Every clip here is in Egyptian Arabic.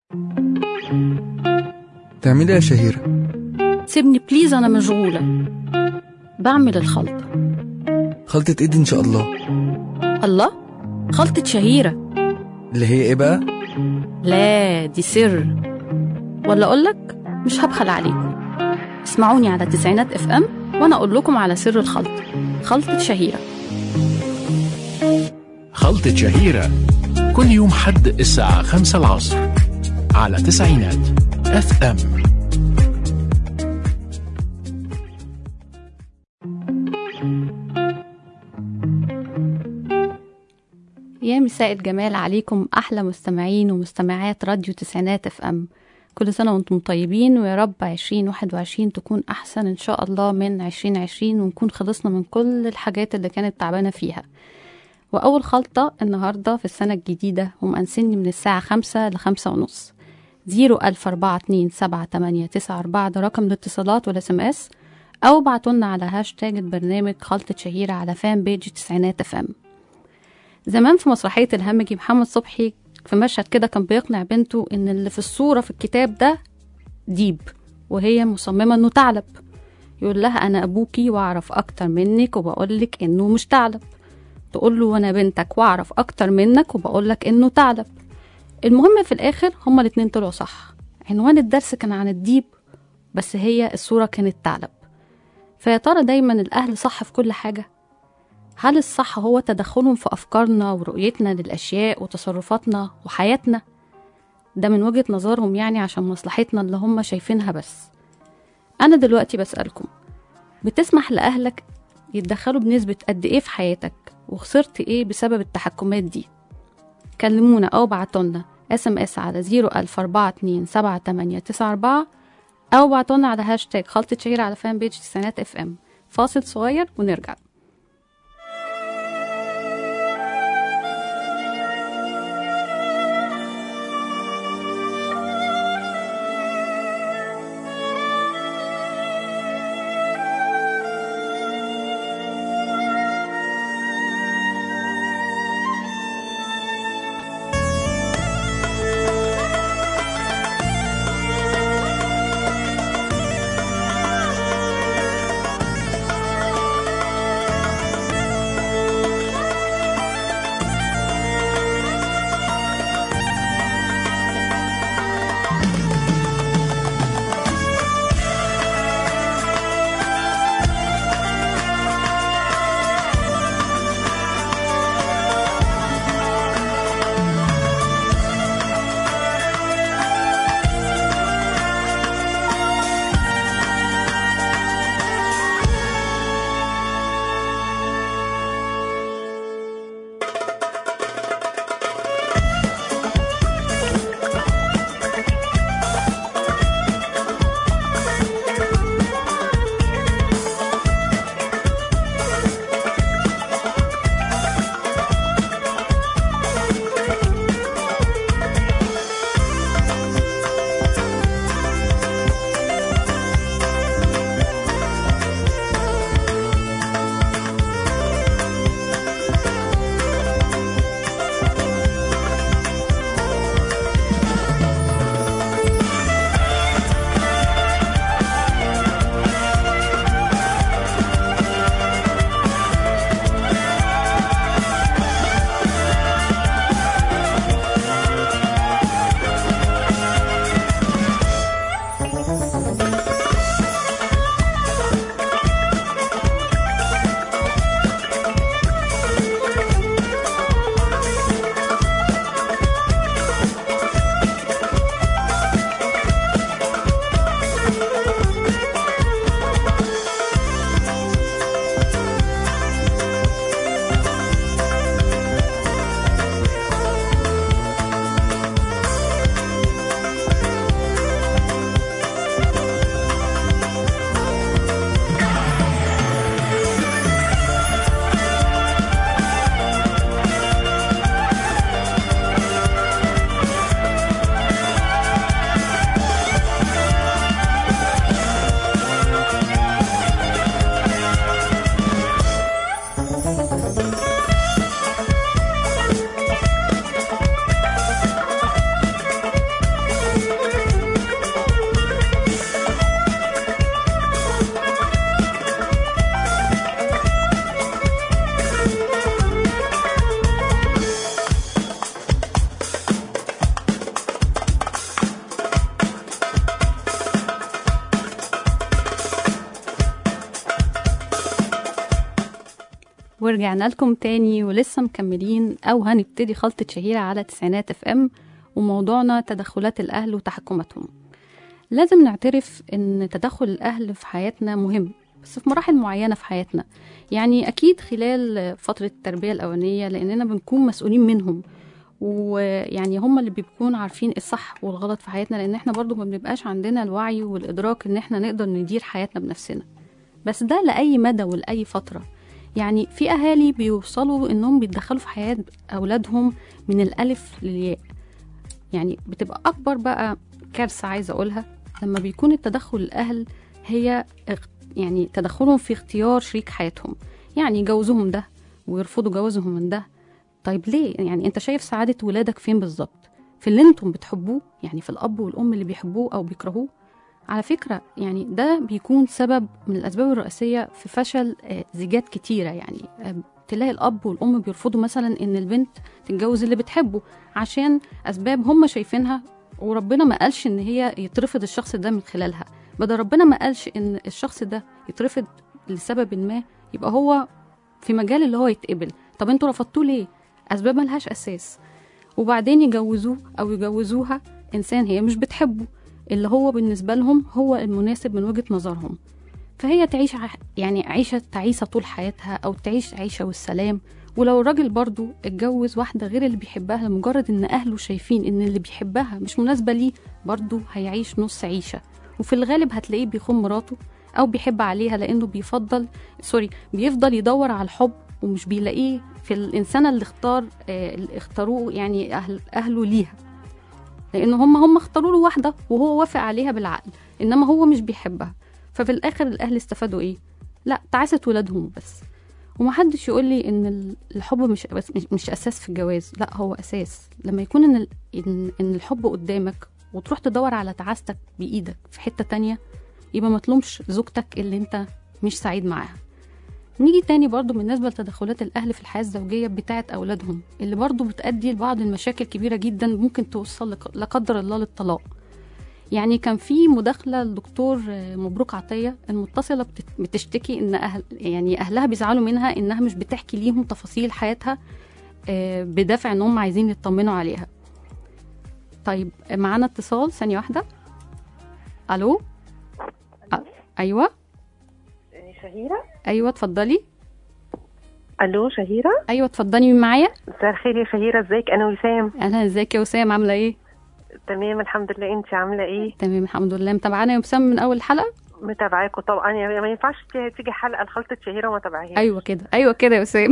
تعملي يا شهيرة سيبني بليز أنا مشغولة بعمل الخلطة خلطة ايد ان شاء الله الله خلطة شهيرة اللي هي ايه بقى لا دي سر ولا أقولك مش هبخل عليكم اسمعوني على تسعينات اف ام وأنا أقول لكم على سر الخلطة خلطة شهيرة خلطة شهيرة كل يوم حد الساعة خمسة العصر على تسعينات اف ام يا مساء الجمال عليكم أحلى مستمعين ومستمعات راديو تسعينات اف ام كل سنة وانتم طيبين ويا رب عشرين واحد وعشرين تكون أحسن إن شاء الله من عشرين عشرين ونكون خلصنا من كل الحاجات اللي كانت تعبانة فيها وأول خلطة النهاردة في السنة الجديدة ومقنسني من الساعة خمسة لخمسة ونص زيرو ألف أربعة اتنين سبعة تمانية تسعة أربعة ده رقم الاتصالات والاس ام اس أو بعتولنا على هاشتاج البرنامج خلطة شهيرة على فان بيج تسعينات اف ام زمان في مسرحية الهمجي محمد صبحي في مشهد كده كان بيقنع بنته إن اللي في الصورة في الكتاب ده ديب وهي مصممة إنه ثعلب يقول لها أنا أبوكي وأعرف أكتر منك وبقولك إنه مش ثعلب تقول له وأنا بنتك وأعرف أكتر منك وبقولك إنه ثعلب المهم في الآخر هما الاتنين طلعوا صح عنوان الدرس كان عن الديب بس هي الصورة كانت ثعلب فيا ترى دايما الأهل صح في كل حاجة هل الصح هو تدخلهم في أفكارنا ورؤيتنا للأشياء وتصرفاتنا وحياتنا؟ ده من وجهة نظرهم يعني عشان مصلحتنا اللي هم شايفينها بس أنا دلوقتي بسألكم بتسمح لأهلك يتدخلوا بنسبة قد إيه في حياتك وخسرت إيه بسبب التحكمات دي كلمونا أو بعتولنا اس ام اس على زيرو ألف أربعة اتنين سبعة تمانية تسعة أربعة أو بعتولنا على هاشتاج خلطة شهيرة على فان بيج تسعينات اف ام فاصل صغير ونرجع ورجعنا لكم تاني ولسه مكملين أو هنبتدي خلطة شهيرة على تسعينات اف ام وموضوعنا تدخلات الأهل وتحكماتهم لازم نعترف إن تدخل الأهل في حياتنا مهم بس في مراحل معينة في حياتنا يعني أكيد خلال فترة التربية الأولانية لأننا بنكون مسؤولين منهم ويعني هم اللي بيكونوا عارفين الصح والغلط في حياتنا لأن احنا برضو ما بنبقاش عندنا الوعي والإدراك إن احنا نقدر ندير حياتنا بنفسنا بس ده لأي مدى ولأي فترة يعني في أهالي بيوصلوا إنهم بيتدخلوا في حياة أولادهم من الألف للياء يعني بتبقى أكبر بقى كارثة عايزة أقولها لما بيكون التدخل الأهل هي اخ- يعني تدخلهم في اختيار شريك حياتهم يعني يجوزوهم ده ويرفضوا جوازهم من ده طيب ليه يعني انت شايف سعادة ولادك فين بالظبط في اللي انتم بتحبوه يعني في الأب والأم اللي بيحبوه أو بيكرهوه على فكرة يعني ده بيكون سبب من الأسباب الرئيسية في فشل آه، زيجات كتيرة يعني آه، تلاقي الأب والأم بيرفضوا مثلا إن البنت تتجوز اللي بتحبه عشان أسباب هم شايفينها وربنا ما قالش إن هي يترفض الشخص ده من خلالها بدل ربنا ما قالش إن الشخص ده يترفض لسبب ما يبقى هو في مجال اللي هو يتقبل طب انتوا رفضتوه ليه أسباب ملهاش أساس وبعدين يجوزوه أو يجوزوها إنسان هي مش بتحبه اللي هو بالنسبة لهم هو المناسب من وجهة نظرهم فهي تعيش ع- يعني عيشة تعيسة طول حياتها أو تعيش عيشة والسلام ولو الراجل برضو اتجوز واحدة غير اللي بيحبها لمجرد إن أهله شايفين إن اللي بيحبها مش مناسبة ليه برضو هيعيش نص عيشة وفي الغالب هتلاقيه بيخون مراته أو بيحب عليها لأنه بيفضل سوري بيفضل يدور على الحب ومش بيلاقيه في الإنسانة اللي اختار آه، اللي اختاروه يعني أهل أهله ليها لان هم هم اختاروا له واحده وهو وافق عليها بالعقل انما هو مش بيحبها ففي الاخر الاهل استفادوا ايه لا تعاسه ولادهم بس ومحدش يقول لي ان ال- الحب مش بس مش, مش اساس في الجواز لا هو اساس لما يكون ان ال- ان, إن الحب قدامك وتروح تدور على تعاستك بايدك في حته تانية يبقى ما تلومش زوجتك اللي انت مش سعيد معاها نيجي تاني برضو بالنسبة لتدخلات الأهل في الحياة الزوجية بتاعة أولادهم اللي برضو بتؤدي لبعض المشاكل كبيرة جدا ممكن توصل لق- لا قدر الله للطلاق يعني كان في مداخلة للدكتور آه، مبروك عطية المتصلة بتت- بتشتكي إن أهل يعني أهلها بيزعلوا منها إنها مش بتحكي ليهم تفاصيل حياتها آه، بدافع إن هم عايزين يطمنوا عليها طيب آه، معانا اتصال ثانية واحدة ألو أ- أيوة شهيرة أيوة اتفضلي الو شهيرة أيوة اتفضلي مين معايا مساء الخير يا شهيرة ازيك انا وسام اهلا ازيك يا وسام عامله ايه تمام الحمد لله انت عاملة ايه تمام الحمد لله متابعانا يا وسام من اول حلقه متابعاكوا طبعا يعني ما ينفعش ت- تيجي حلقة لخلطة شهيرة وما تابعهاش ايوه كده ايوه كده يا وسام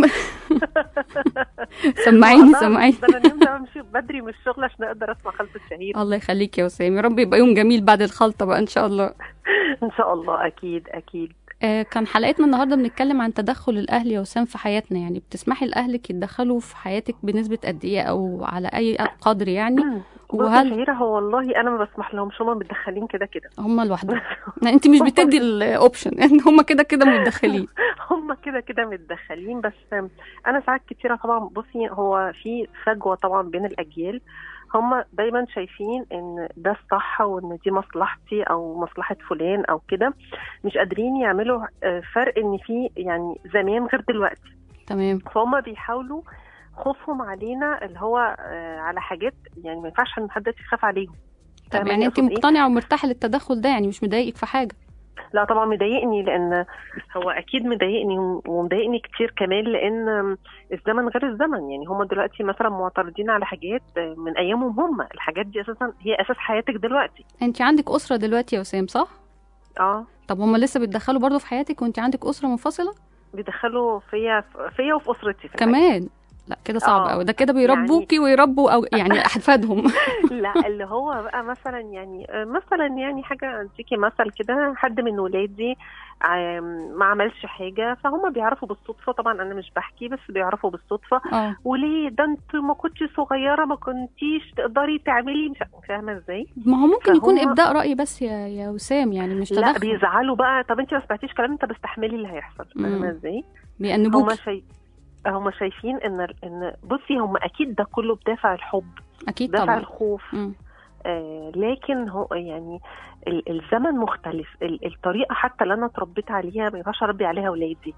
سمعيني والله سمعيني ده انا نمت امشي بدري من الشغل عشان اقدر اسمع خلطة شهيرة الله يخليك يا وسام يا رب يبقى يوم جميل بعد الخلطه بقى ان شاء الله ان شاء الله اكيد اكيد آه كان حلقتنا النهارده بنتكلم عن تدخل الاهل يا وسام في حياتنا يعني بتسمحي لاهلك يتدخلوا في حياتك بنسبه قد ايه او على اي قدر يعني بصي يا وهل شهيرة هو والله انا ما بسمح لهمش هما متدخلين كده كده هم لوحدهم انت مش بتدي الاوبشن هم كده كده متدخلين هم كده كده متدخلين بس انا ساعات كتيره طبعا بصي هو في فجوه طبعا بين الاجيال هم دايما شايفين ان ده الصح وان دي مصلحتي او مصلحه فلان او كده مش قادرين يعملوا آه، فرق ان في يعني زمان غير دلوقتي تمام فهم بيحاولوا خوفهم علينا اللي هو آه، على حاجات يعني ما ينفعش ان حد يخاف عليهم طب فاهماني يعني انت أقصد إيه؟ مقتنعه ومرتاحه للتدخل ده يعني مش مضايقك في حاجه لا طبعا مضايقني لان هو اكيد مضايقني ومضايقني كتير كمان لان الزمن غير الزمن يعني هم دلوقتي مثلا معترضين على حاجات من ايامهم هم الحاجات دي اساسا هي اساس حياتك دلوقتي انت عندك اسره دلوقتي يا وسام صح اه طب هم لسه بيتدخلوا برضه في حياتك وانت عندك اسره منفصله بيدخلوا فيا فيا وفي اسرتي في الحقيقة. كمان لا كده صعب آه. قوي ده كده بيربوكي ويربوا او يعني احفادهم لا اللي هو بقى مثلا يعني مثلا يعني حاجه اديكي مثل كده حد من ولادي عم- ما عملش حاجه فهم بيعرفوا بالصدفه طبعا انا مش بحكي بس بيعرفوا بالصدفه اه وليه ده انت ما كنتش صغيره ما كنتيش تقدري تعملي مش فاهمه ازاي ما هو ممكن يكون فهم- ابداء راي بس يا يا وسام يعني مش لا تدخل بيزعلوا بقى طب انت ما سمعتيش كلام انت بستحملي اللي هيحصل مم. فاهمه ازاي هم بيأنبوكي شايف هم شايفين ان ان بصي هم اكيد ده كله بدافع الحب اكيد دافع طبعا الخوف مم. آه لكن هو يعني ال- الزمن مختلف ال- الطريقه حتى اللي انا اتربيت عليها ما ينفعش اربي عليها اولادي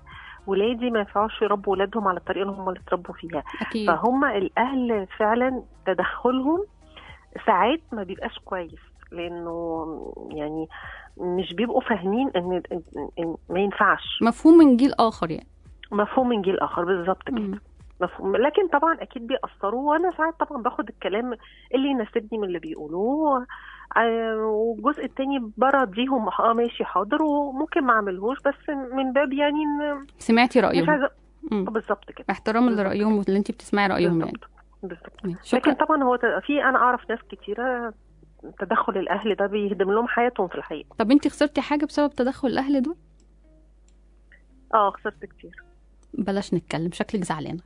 ولادي ما ينفعوش يربوا ولادهم على الطريقه اللي هم اللي اتربوا فيها اكيد فهم الاهل فعلا تدخلهم ساعات ما بيبقاش كويس لانه يعني مش بيبقوا فاهمين ان, إن, إن ما ينفعش مفهوم من جيل اخر يعني مفهوم من جيل اخر بالظبط كده مم. مفهوم لكن طبعا اكيد بيأثروا وانا ساعات طبعا باخد الكلام اللي يناسبني من اللي بيقولوه آه، والجزء التاني برضيهم اه ماشي حاضر وممكن ما اعملهوش بس من باب يعني ان سمعتي مش رايهم عايزه مم. بالظبط كده احتراما لرايهم واللي انت بتسمعي رايهم يعني بالظبط بالظبط ماشي. لكن شكرا طبعا هو ت- في انا اعرف ناس كتيره تدخل الاهل ده بيهدم لهم حياتهم في الحقيقه طب انت خسرتي حاجه بسبب تدخل الاهل دول اه خسرت كتير بلاش نتكلم شكلك زعلانه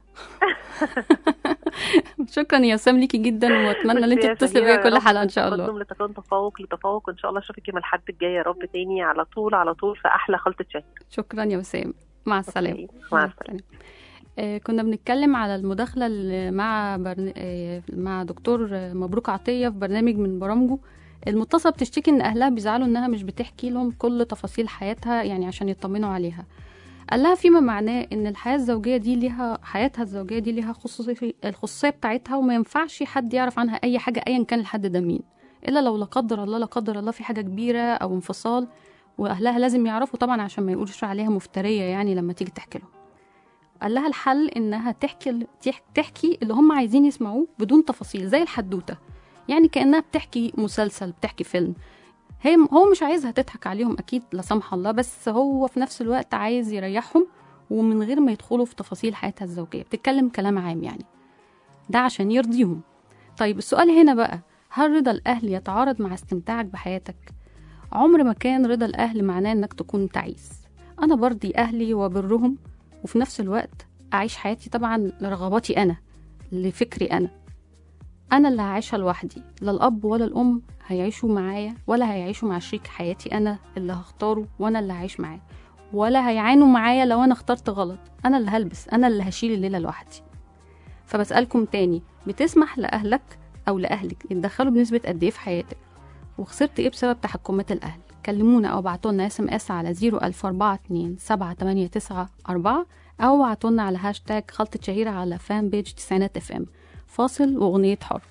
شكرا يا وسام ليكي جدا واتمنى ان انت بس يا تتصلي شهيرة بيا كل يا رب حلقه ان شاء الله تقدم لتكون تفوق لتفوق ان شاء الله اشوفك يوم الاحد الجاي يا رب تاني على طول على طول في احلى خلطه شهي شكرا يا وسام مع السلامه أوكي، مع السلامه آه، كنا بنتكلم على المداخلة اللي مع برن... آه، مع دكتور آه، مبروك عطية في برنامج من برامجه المتصلة بتشتكي إن أهلها بيزعلوا إنها مش بتحكي لهم كل تفاصيل حياتها يعني عشان يطمنوا عليها قال لها فيما معناه إن الحياة الزوجية دي ليها حياتها الزوجية دي ليها خصوصية الخصوصية بتاعتها وما ينفعش حد يعرف عنها أي حاجة أيا كان الحد ده مين إلا لو لا قدر الله لا قدر الله في حاجة كبيرة أو انفصال وأهلها لازم يعرفوا طبعا عشان ما يقولوش عليها مفترية يعني لما تيجي تحكي لهم قال لها الحل انها تحكي تح- تحكي اللي هم عايزين يسمعوه بدون تفاصيل زي الحدوته يعني كانها بتحكي مسلسل بتحكي فيلم هي هو مش عايزها تضحك عليهم اكيد لا سمح الله بس هو في نفس الوقت عايز يريحهم ومن غير ما يدخلوا في تفاصيل حياتها الزوجيه بتتكلم كلام عام يعني ده عشان يرضيهم طيب السؤال هنا بقى هل رضا الاهل يتعارض مع استمتاعك بحياتك عمر ما كان رضا الاهل معناه انك تكون تعيس انا برضي اهلي وبرهم وفي نفس الوقت أعيش حياتي طبعا لرغباتي أنا لفكري أنا أنا اللي هعيشها لوحدي لا الأب ولا الأم هيعيشوا معايا ولا هيعيشوا مع شريك حياتي أنا اللي هختاره وأنا اللي هعيش معاه ولا هيعانوا معايا لو أنا اخترت غلط أنا اللي هلبس أنا اللي هشيل الليلة لوحدي فبسألكم تاني بتسمح لأهلك أو لأهلك يتدخلوا بنسبة قد إيه في حياتك وخسرت إيه بسبب تحكمات الأهل كلمونا أو بعتوا لنا اس ام اس على 00442 78994 أو بعتوا لنا على هاشتاج خلطة شهيرة على فان بيج تسعينات اف ام فاصل وأغنية حر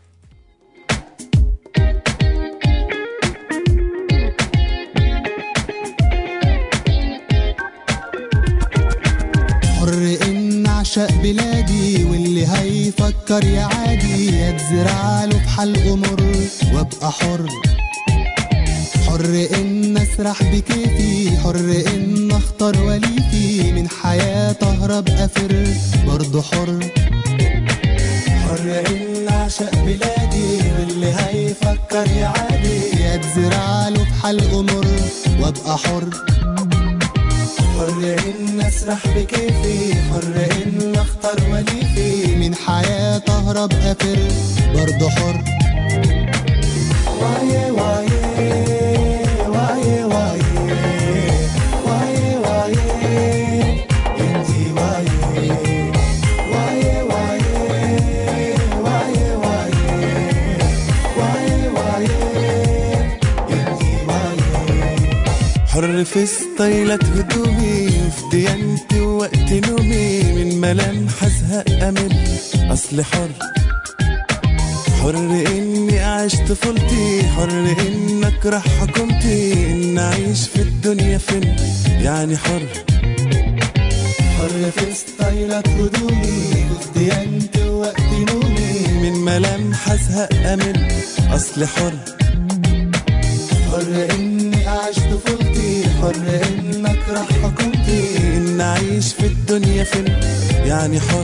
حر ان اعشق بلادي واللي هيفكر يا عادي يا تزرع له بحلقه مر وابقى حر حر ان اسرح بكيفي حر ان اختار وليفي من حياة اهرب افر برضه حر حر ان اعشق بلادي واللي هيفكر يا عادي يا تزرع له بحلقه مر وابقى حر حر ان اسرح بكيفي حر ان اختار وليفي من حياة اهرب افر برضه حر واي واي واي واي واي واي انتي واي واي واي واي واي واي واي انتي واي حر في ستايلات هدومي في ديانتي ووقت نومي من ملامح ازهق امل اصل حر حر اني اعيش طفولتي حر ان اكره حكومتي ان اعيش في الدنيا فين يعني حر حر في ستايلات هدومي في ديانتي ووقت نومي من ملامح ازهق امل اصل حر حر اني اعيش طفولتي حر ان اكره حكومتي ان اعيش في الدنيا فين يعني حر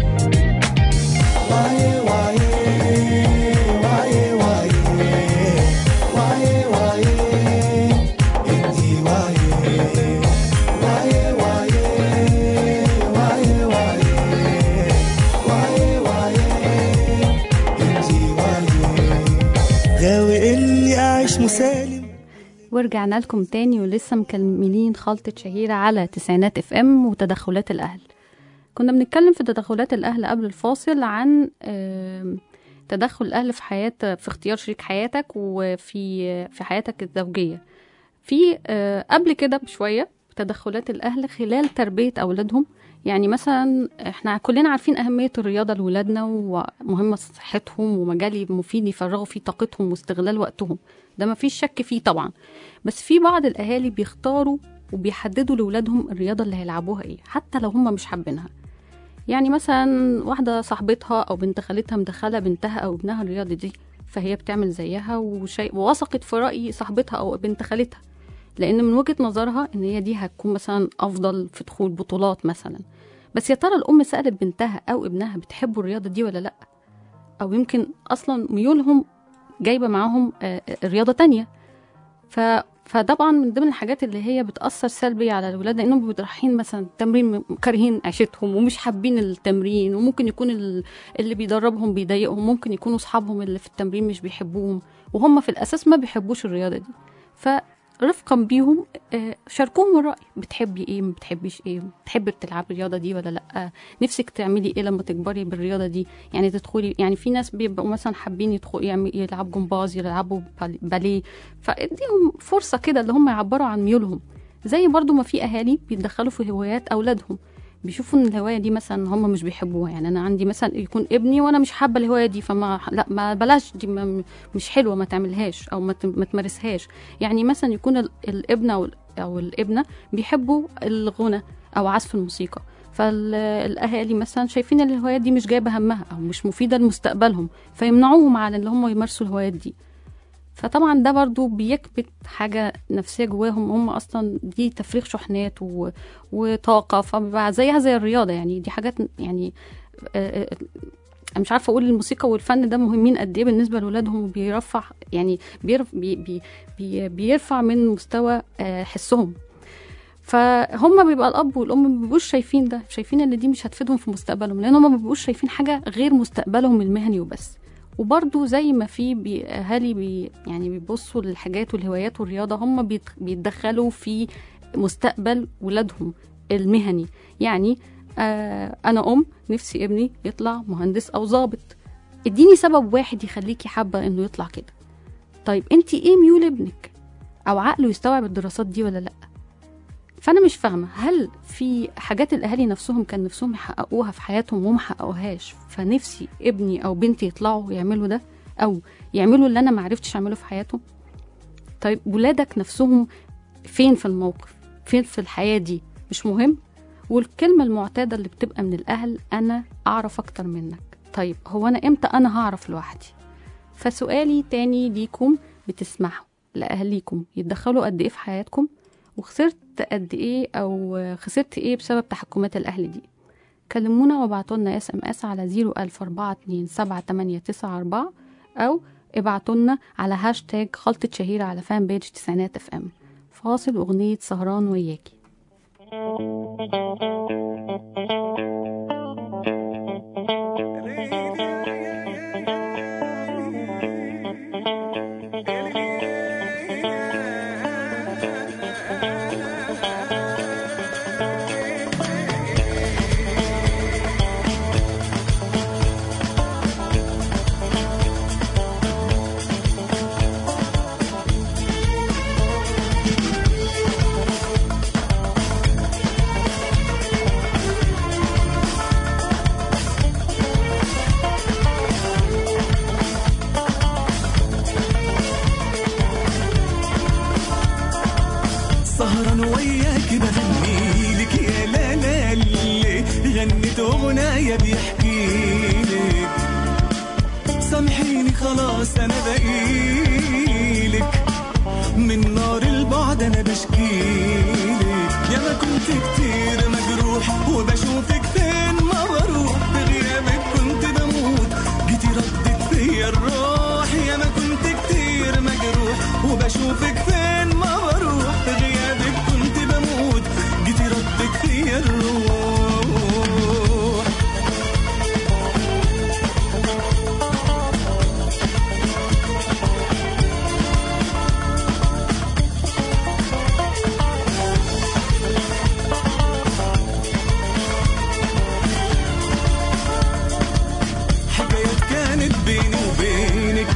واي واي واي واي واي واي انتي واي واي واي واي واي واي واي انتي واي غاوي اني اعيش مسالم ورجعنا لكم تاني ولسه مكملين خلطة شهيرة على تسعينات اف ام وتدخلات الأهل كنا بنتكلم في تدخلات الأهل قبل الفاصل عن آم، تدخل الأهل في حياة في اختيار شريك حياتك وفي في حياتك الزوجية في آه، قبل كده بشوية تدخلات الأهل خلال تربية أولادهم يعني مثلا احنا كلنا عارفين أهمية الرياضة لولادنا ومهمة صحتهم ومجال مفيد يفرغوا فيه طاقتهم واستغلال وقتهم ده ما فيش شك فيه طبعا بس في بعض الأهالي بيختاروا وبيحددوا لولادهم الرياضة اللي هيلعبوها ايه حتى لو هم مش حابينها يعني مثلا واحدة صاحبتها أو بنت خالتها مدخلة بنتها أو ابنها الرياضة دي فهي بتعمل زيها وشي... ووثقت في رأي صاحبتها أو بنت خالتها لأن من وجهة نظرها إن هي دي هتكون مثلا أفضل في دخول بطولات مثلا بس يا ترى الأم سألت بنتها أو ابنها بتحبوا الرياضة دي ولا لأ أو يمكن أصلا ميولهم جايبة معاهم آه، آه، رياضة تانية ف... فطبعا من ضمن الحاجات اللي هي بتأثر سلبي على الولاد لأنهم بيبقوا رايحين مثلا التمرين كارهين عيشتهم ومش حابين التمرين وممكن يكون ال- اللي بيدربهم بيضايقهم ممكن يكونوا أصحابهم اللي في التمرين مش بيحبوهم وهم في الأساس ما بيحبوش الرياضة دي فرفقا بيهم آه، شاركوهم الرأي بتحبي ايه ما بتحبيش ايه بتحبي تلعبي الرياضة دي ولا لأ نفسك تعملي ايه لما تكبري بالرياضة دي يعني تدخلي يعني في ناس بيبقوا مثلا حابين يدخلوا يعمل- يلعبوا جمباز يلعبوا بال- باليه فاديهم فرصة كده اللي هم يعبروا عن ميولهم زي برضو ما في اهالي بيتدخلوا في هوايات اولادهم بيشوفوا ان الهوايه دي مثلا هم مش بيحبوها يعني انا عندي مثلا يكون ابني وانا مش حابه الهوايه دي فما لا ما بلاش دي ما مش حلوه ما تعملهاش او ما ت- ما تمارسهاش يعني مثلا يكون ال- الابن او ال- او الابنه بيحبوا الغنى او عزف الموسيقى فالاهالي مثلا شايفين ان الهوايات دي مش جايبه همها او مش مفيده لمستقبلهم فيمنعوهم عن ان هم يمارسوا الهوايات دي فطبعا ده برضو بيكبت حاجة نفسية جواهم هم أصلا دي تفريغ شحنات و... وطاقة فبقى زيها زي الرياضة يعني دي حاجات يعني آه، آه، أنا مش عارفة أقول الموسيقى والفن ده مهمين قد إيه بالنسبة لأولادهم وبيرفع يعني بيرف بي بي بي بيرفع من مستوى آه، حسهم فهم بيبقى الاب والام ما بيبقوش شايفين ده شايفين ان دي مش هتفيدهم في مستقبلهم لان هم ما بيبقوش شايفين حاجه غير مستقبلهم المهني وبس وبرضو زي ما في بي- اهالي بي يعني بيبصوا للحاجات والهوايات والرياضه هم بيت- بيتدخلوا في مستقبل ولادهم المهني يعني آه انا ام نفسي ابني يطلع مهندس او ضابط اديني سبب واحد يخليكي حابه انه يطلع كده طيب انت ايه ميول ابنك او عقله يستوعب الدراسات دي ولا لا فانا مش فاهمه هل في حاجات الاهالي نفسهم كان نفسهم يحققوها في حياتهم وما حققوهاش فنفسي ابني او بنتي يطلعوا يعملوا ده او يعملوا اللي انا ما عرفتش اعمله في حياتهم طيب ولادك نفسهم فين في الموقف فين في الحياه دي مش مهم والكلمه المعتاده اللي بتبقى من الاهل انا اعرف اكتر منك طيب هو انا امتى انا هعرف لوحدي فسؤالي تاني ليكم بتسمحوا لاهاليكم يتدخلوا قد ايه في حياتكم وخسرت قد ايه او خسرت ايه بسبب تحكمات الاهل دي كلمونا وابعتوا لنا اس ام اس على 004278894 او ابعتوا لنا على هاشتاج خلطة شهيرة على فان بيج تسعينات اف ام فاصل اغنية سهران وياكي سهران وياك بغني لك يا لا لا لي غنيت اغنية بيحكي لك سامحيني خلاص انا بقيلك من نار البعد انا بشكيلك يا ما كنت كتير مجروح وبشوفك فين ما بروح بغيابك كنت بموت جيتي ردت فيا الروح يا ما كنت كتير مجروح وبشوفك فين ما بروح بغيابك كنت بموت جيتي ردت فيا الروح حكايات كانت بيني وبينك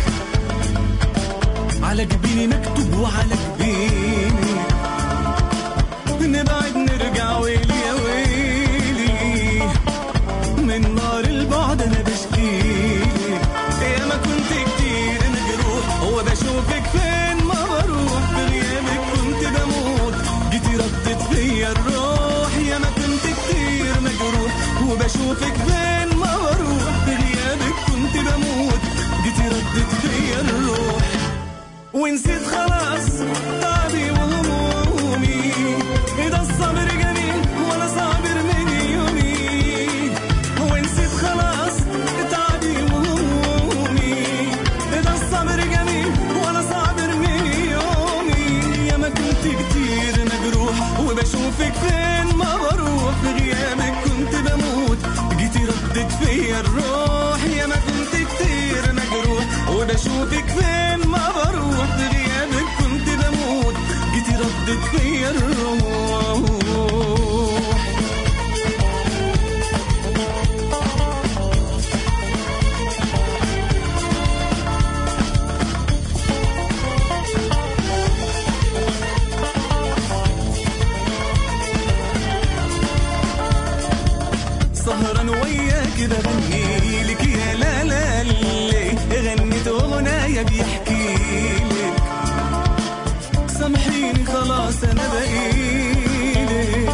على جبيني مكتوب وعلى جبينك نبعد نرجع ويلي يا ويلي من نار البعد انا بشكيلي يا ما كنت كتير مجروح هو بشوفك فين ما بروح بغيابك كنت بموت جيتي ردت فيا الروح يا ما كنت كتير مجروح وبشوفك فين ما بروح بغيابك كنت بموت جيتي ردت فيا الروح ونسيت خلاص تعبي وهمومي ده الصبر جميل وانا صابر من يومي ونسيت خلاص تعبي وهمومي ده الصبر جميل وانا صابر من يومي يا ما كنت كتير مجروح وبشوفك فين ما بروح في غيابك كنت بموت جيتي ردت فيا الروح يا ما كنت كتير مجروح وبشوفك فين ما بروح في غيابك كنت بموت جيتي ردت فيا الروح سهران وياك بغني لك يا لا لا لي غنيت اغنية بيحكي لك سامحيني خلاص انا بقيلك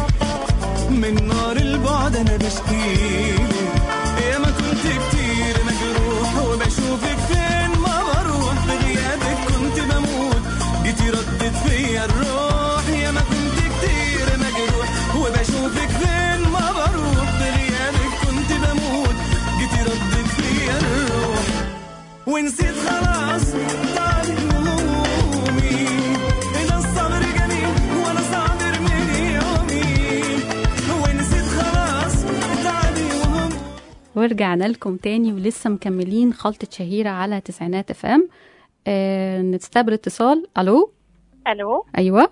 من نار البعد انا بشكيلك يا ما كنت كتير مجروح وبشوفك فين ما بروح بغيابك كنت بموت جيتي ردت فيا الروح يا ما كنت كتير مجروح وبشوفك فين ما بروح بغيابك كنت بموت جيتي ردت فيا الروح ونسيت خلاص تعبي همومي ده الصبر جميل وانا صابر من يومي ونسيت خلاص تعبي وهمومي ورجعنا لكم تاني ولسه مكملين خلطة شهيرة على تسعينات اف ام آه نستقبل اتصال الو الو ايوه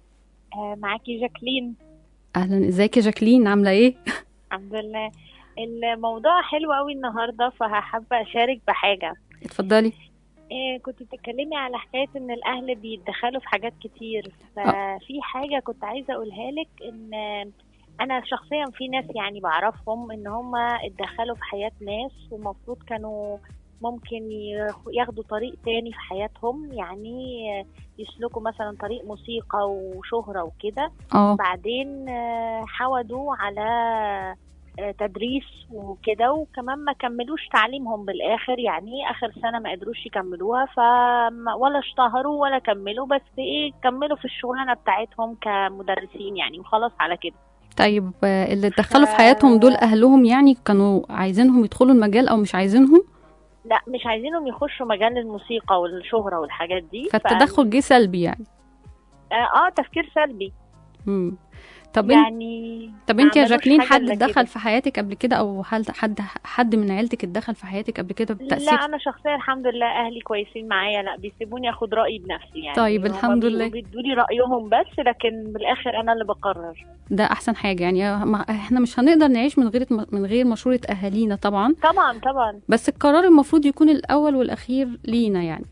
آه معاكي جاكلين اهلا ازيك يا جاكلين عاملة ايه الحمد لله الموضوع حلو قوي النهارده فحابه اشارك بحاجه اتفضلي إيه كنت بتتكلمي على حكايه ان الاهل بيتدخلوا في حاجات كتير ففي حاجه كنت عايزه اقولها لك ان انا شخصيا في ناس يعني بعرفهم ان هم اتدخلوا في حياه ناس ومفروض كانوا ممكن ياخ- ياخدوا طريق تاني في حياتهم يعني يسلكوا مثلا طريق موسيقى وشهرة وكده اه بعدين آه، حودوا على آه، تدريس وكده وكمان ما كملوش تعليمهم بالاخر يعني اخر سنه ما قدروش يكملوها ف ولا اشتهروا ولا كملوا بس ايه كملوا في الشغلانه بتاعتهم كمدرسين يعني وخلاص على كده طيب آه، اللي اتدخلوا في حياتهم دول اهلهم يعني كانوا عايزينهم يدخلوا المجال او مش عايزينهم لا مش عايزينهم يخشوا مجال الموسيقى والشهره والحاجات دي فالتدخل جه سلبي يعني ف... اه تفكير سلبي مم. طب انت يعني طب ما انت يا عملوش جاكلين حاجة حد إلا اتدخل كده. في حياتك قبل كده او حد حد حد من عيلتك اتدخل في حياتك قبل كده بتأثير لا انا شخصيا الحمد لله اهلي كويسين معايا لا بيسيبوني اخد رايي بنفسي يعني طيب، هما الحمد بي- لله. بيدوا لي رايهم بس لكن بالاخر انا اللي بقرر ده احسن حاجه يعني ما احنا مش هنقدر نعيش من غير من غير مشوره اهالينا طبعا طبعا طبعا بس القرار المفروض يكون الاول والاخير لينا يعني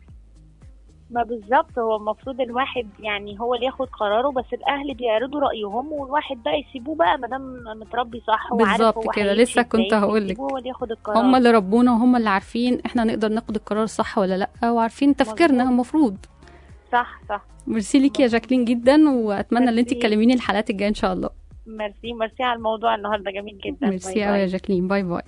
ما بالظبط هو المفروض الواحد يعني هو اللي ياخد قراره بس الاهل بيعرضوا رايهم والواحد بقى يسيبوه بقى ما دام متربي صح وعارف بالظبط هو كده، هيمشي لسه كنت إزاي، هقولك. يسيبوه هو اللي ياخد القرار هم اللي ربونا وهم اللي عارفين احنا نقدر ناخد القرار صح ولا لا وعارفين تفكيرنا مظبوط. المفروض صح صح ميرسي ليكي يا جاكلين جدا واتمنى ان انت ميرسي. تكلميني الحلقات الجايه ان شاء الله ميرسي ميرسي على الموضوع النهارده جميل جدا ميرسي باي قوي يا باي. جاكلين باي باي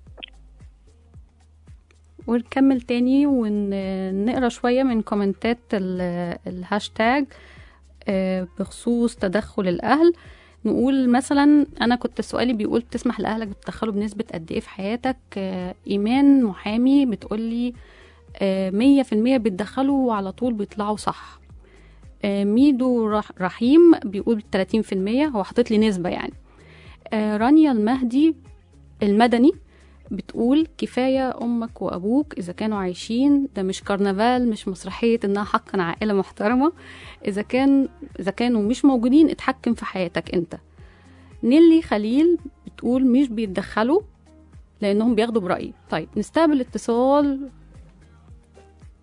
ونكمل تاني ونقرا شوية من كومنتات ال- الهاشتاج آه، بخصوص تدخل الأهل نقول مثلا أنا كنت سؤالي بيقول بتسمح لأهلك يتدخلوا بنسبة قد إيه في حياتك آه، إيمان محامي بتقولي مية في المية بيتدخلوا وعلى طول بيطلعوا صح آه، ميدو رح- رحيم بيقول 30% هو حاطط لي نسبة يعني آه، رانيا المهدي المدني بتقول كفاية أمك وأبوك إذا كانوا عايشين ده مش كرنفال مش مسرحية إنها حقا عائلة محترمة إذا كان إذا كانوا مش موجودين اتحكم في حياتك أنت نيلي خليل بتقول مش بيتدخلوا لأنهم بياخدوا برأيي طيب نستقبل اتصال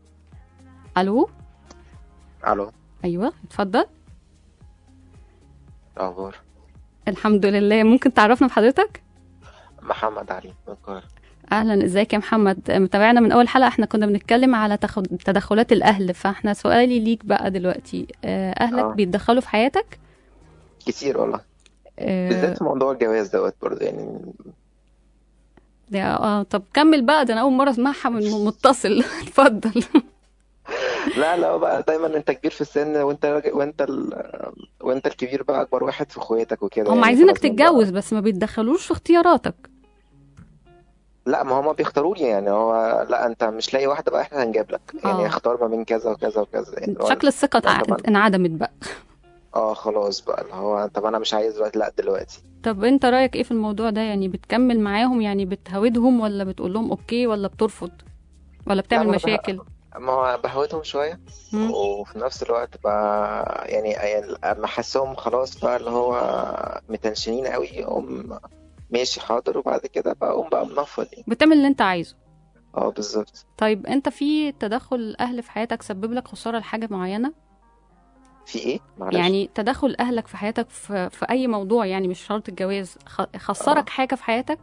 ألو الو أيوة اتفضل الأخبار الحمد لله ممكن تعرفنا بحضرتك محمد علي من القاهرة اهلا ازيك يا محمد متابعنا من اول حلقه احنا كنا بنتكلم على تخ- تدخلات الاهل فاحنا سؤالي ليك بقى دلوقتي آه، اهلك آه. بيتدخلوا في حياتك كتير والله آه، بالذات في موضوع الجواز دوت برضه يعني ده- اه طب كمل بقى ده انا اول مره اسمعها من متصل اتفضل لا لا بقى دايما انت كبير في السن وانت راجل- وانت ال... وانت الكبير بقى اكبر واحد في اخواتك وكده هم يعني عايزينك فلازم تتجوز بس ما بيتدخلوش في اختياراتك لا ما هما بيختاروا لي يعني هو لا انت مش لاقي واحده بقى احنا هنجيب لك يعني آه. اختار ما بين كذا وكذا وكذا يعني هو- شكل الثقه لا اتع- طبعا. انعدمت بقى اه خلاص بقى اللي هو طب انا مش عايز دلوقتي لا دلوقتي طب انت رايك ايه في الموضوع ده يعني بتكمل معاهم يعني بتهودهم ولا بتقول لهم اوكي ولا بترفض ولا بتعمل ما أنا بح- مشاكل ما هو بهوتهم شويه مم. وفي نفس الوقت بقى يعني يعني اما احسهم خلاص بقى اللي هو متنشنين قوي اقوم ماشي حاضر وبعد كده بقى اقوم بقى منفض يعني بتعمل اللي انت عايزه اه بالظبط طيب انت في تدخل الاهل في حياتك سبب لك خساره لحاجه معينه في ايه معلش يعني تدخل اهلك في حياتك في, في اي موضوع يعني مش شرط الجواز خ- خسرك حاجه في حياتك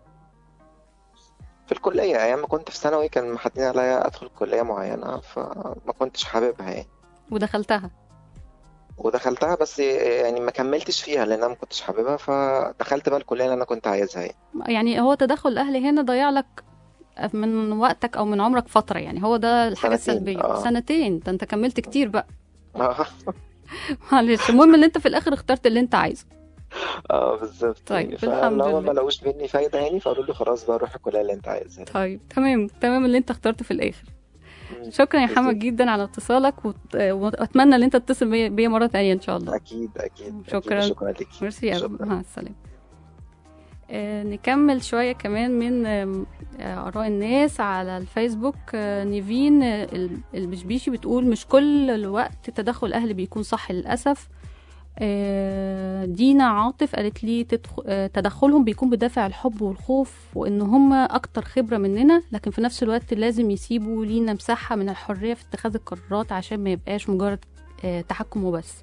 في الكليه ايام ما كنت في ثانوي كان محددين عليا ادخل كليه معينه فما كنتش حاببها يعني ودخلتها ودخلتها بس يعني ما كملتش فيها لان انا ما كنتش حاببها فدخلت بقى الكليه اللي انا كنت عايزها يعني يعني هو تدخل الاهل هنا ضيع لك من وقتك او من عمرك فتره يعني هو ده الحاجه سنتين، السلبيه آه. سنتين ده انت كملت كتير بقى اه معلش المهم ان انت في الاخر اخترت اللي انت عايزه اه بالظبط طيب، يعني الحمد فاللي هو لله. ما لقوش مني فايده يعني فقالوا لي خلاص بقى روح الكليه اللي انت عايزها طيب تمام تمام اللي انت اخترته في الاخر مم. شكرا يا بالظبط. محمد جدا على اتصالك وت- واتمنى ان انت تتصل بيا بيا مره تانية ان شاء الله اكيد اكيد شكراً. أكيد شكرا لك ميرسي يا شكراً. مع السلامه آه نكمل شوية كمان من آم، آه، آراء الناس على الفيسبوك آه نيفين آه، ال- البشبيشي بتقول مش كل الوقت تدخل الأهل بيكون صح للأسف آه، دينا عاطف قالت لي تدخ- آه، تدخلهم بيكون بدافع الحب والخوف وان هم اكتر خبرة مننا لكن في نفس الوقت لازم يسيبوا لينا مساحة من الحرية في اتخاذ القرارات عشان ما يبقاش مجرد آه، تحكم وبس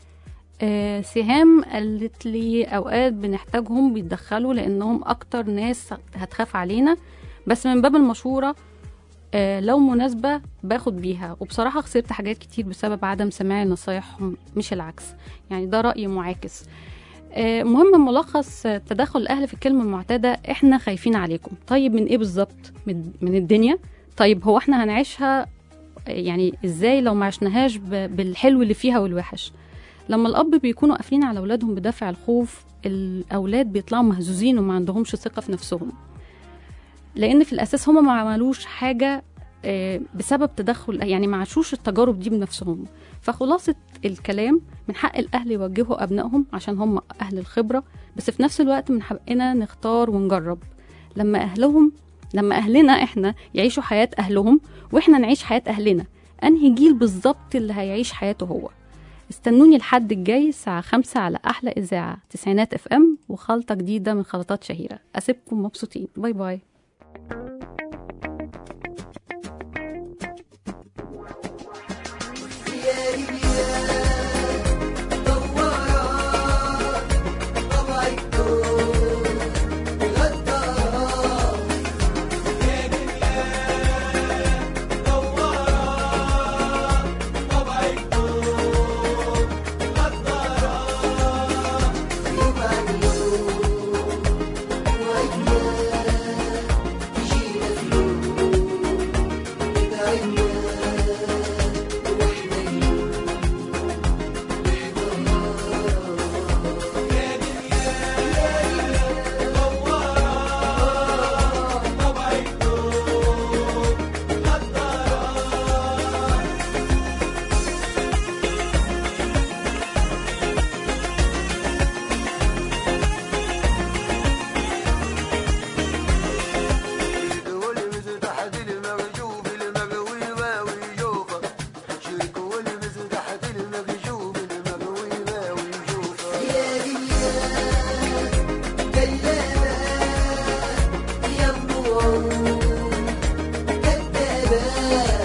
آه، سهام قالت لي اوقات بنحتاجهم بيتدخلوا لانهم اكتر ناس هتخاف علينا بس من باب المشورة آه، لو مناسبة باخد بيها وبصراحة خسرت حاجات كتير بسبب عدم سماع نصايحهم مش العكس يعني ده رأي معاكس آه، مهم ملخص آه، تدخل الأهل في الكلمة المعتادة احنا خايفين عليكم طيب من ايه بالظبط من من الدنيا طيب هو احنا هنعيشها آه، يعني ازاي لو ما عشناهاش ب- بالحلو اللي فيها والوحش لما الأب بيكونوا قافلين على أولادهم بدافع الخوف الأولاد بيطلعوا مهزوزين وما عندهمش ثقة في نفسهم لأن في الأساس هما ما عملوش حاجة آه، بسبب تدخل يعني ما عاشوش التجارب دي بنفسهم فخلاصة الكلام من حق الأهل يوجهوا أبنائهم عشان هم أهل الخبرة بس في نفس الوقت من حقنا نختار ونجرب لما أهلهم لما أهلنا إحنا يعيشوا حياة أهلهم وإحنا نعيش حياة أهلنا أنهي جيل بالظبط اللي هيعيش حياته هو استنوني الحد الجاي الساعة خمسة على أحلى إذاعة تسعينات اف ام وخلطة جديدة من خلطات شهيرة أسيبكم مبسوطين باي باي كذابة